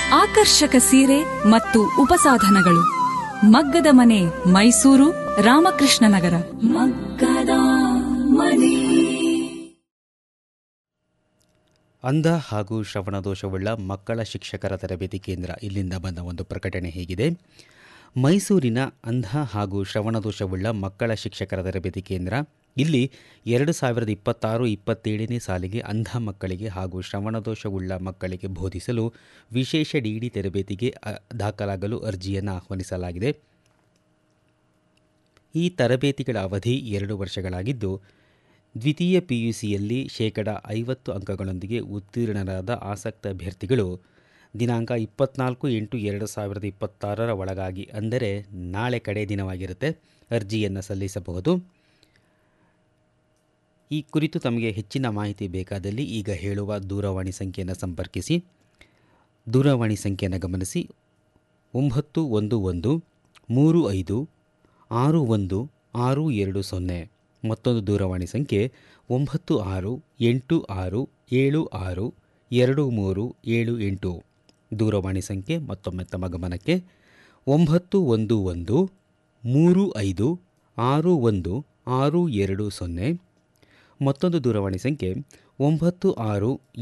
ಆಕರ್ಷಕ ಸೀರೆ ಮತ್ತು ಉಪಸಾಧನಗಳು ಮಗ್ಗದ ಮನೆ ಮೈಸೂರು ರಾಮಕೃಷ್ಣ ನಗರ ಮಗ್ಗದ ಮನೆ ಅಂಧ ಹಾಗೂ ಶ್ರವಣದೋಷವುಳ್ಳ ಮಕ್ಕಳ ಶಿಕ್ಷಕರ ತರಬೇತಿ ಕೇಂದ್ರ ಇಲ್ಲಿಂದ ಬಂದ ಒಂದು ಪ್ರಕಟಣೆ ಹೇಗಿದೆ ಮೈಸೂರಿನ ಅಂಧ ಹಾಗೂ ಶ್ರವಣದೋಷವುಳ್ಳ ಮಕ್ಕಳ ಶಿಕ್ಷಕರ ತರಬೇತಿ ಕೇಂದ್ರ ಇಲ್ಲಿ ಎರಡು ಸಾವಿರದ ಇಪ್ಪತ್ತಾರು ಇಪ್ಪತ್ತೇಳನೇ ಸಾಲಿಗೆ ಅಂಧ ಮಕ್ಕಳಿಗೆ ಹಾಗೂ ಶ್ರವಣದೋಷವುಳ್ಳ ಮಕ್ಕಳಿಗೆ ಬೋಧಿಸಲು ವಿಶೇಷ ಡಿಡಿ ತರಬೇತಿಗೆ ಅ, ದಾಖಲಾಗಲು ಅರ್ಜಿಯನ್ನು ಆಹ್ವಾನಿಸಲಾಗಿದೆ ಈ ತರಬೇತಿಗಳ ಅವಧಿ ಎರಡು ವರ್ಷಗಳಾಗಿದ್ದು ದ್ವಿತೀಯ ಪಿಯುಸಿಯಲ್ಲಿ ಶೇಕಡ ಐವತ್ತು ಅಂಕಗಳೊಂದಿಗೆ ಉತ್ತೀರ್ಣರಾದ ಆಸಕ್ತ ಅಭ್ಯರ್ಥಿಗಳು ದಿನಾಂಕ ಇಪ್ಪತ್ನಾಲ್ಕು ಎಂಟು ಎರಡು ಸಾವಿರದ ಇಪ್ಪತ್ತಾರರ ಒಳಗಾಗಿ ಅಂದರೆ ನಾಳೆ ಕಡೆ ದಿನವಾಗಿರುತ್ತೆ ಅರ್ಜಿಯನ್ನು ಸಲ್ಲಿಸಬಹುದು ಈ ಕುರಿತು ತಮಗೆ ಹೆಚ್ಚಿನ ಮಾಹಿತಿ ಬೇಕಾದಲ್ಲಿ ಈಗ ಹೇಳುವ ದೂರವಾಣಿ ಸಂಖ್ಯೆಯನ್ನು ಸಂಪರ್ಕಿಸಿ ದೂರವಾಣಿ ಸಂಖ್ಯೆಯನ್ನು ಗಮನಿಸಿ ಒಂಬತ್ತು ಒಂದು ಒಂದು ಮೂರು ಐದು ಆರು ಒಂದು ಆರು ಎರಡು ಸೊನ್ನೆ ಮತ್ತೊಂದು ದೂರವಾಣಿ ಸಂಖ್ಯೆ ಒಂಬತ್ತು ಆರು ಎಂಟು ಆರು ಏಳು ಆರು ಎರಡು ಮೂರು ಏಳು ಎಂಟು ದೂರವಾಣಿ ಸಂಖ್ಯೆ ಮತ್ತೊಮ್ಮೆ ತಮ್ಮ ಗಮನಕ್ಕೆ ಒಂಬತ್ತು ಒಂದು ಒಂದು ಮೂರು ಐದು ಆರು ಒಂದು ಆರು ಎರಡು ಸೊನ್ನೆ ಮತ್ತೊಂದು ದೂರವಾಣಿ ಸಂಖ್ಯೆ ಒಂಬತ್ತು ಆರು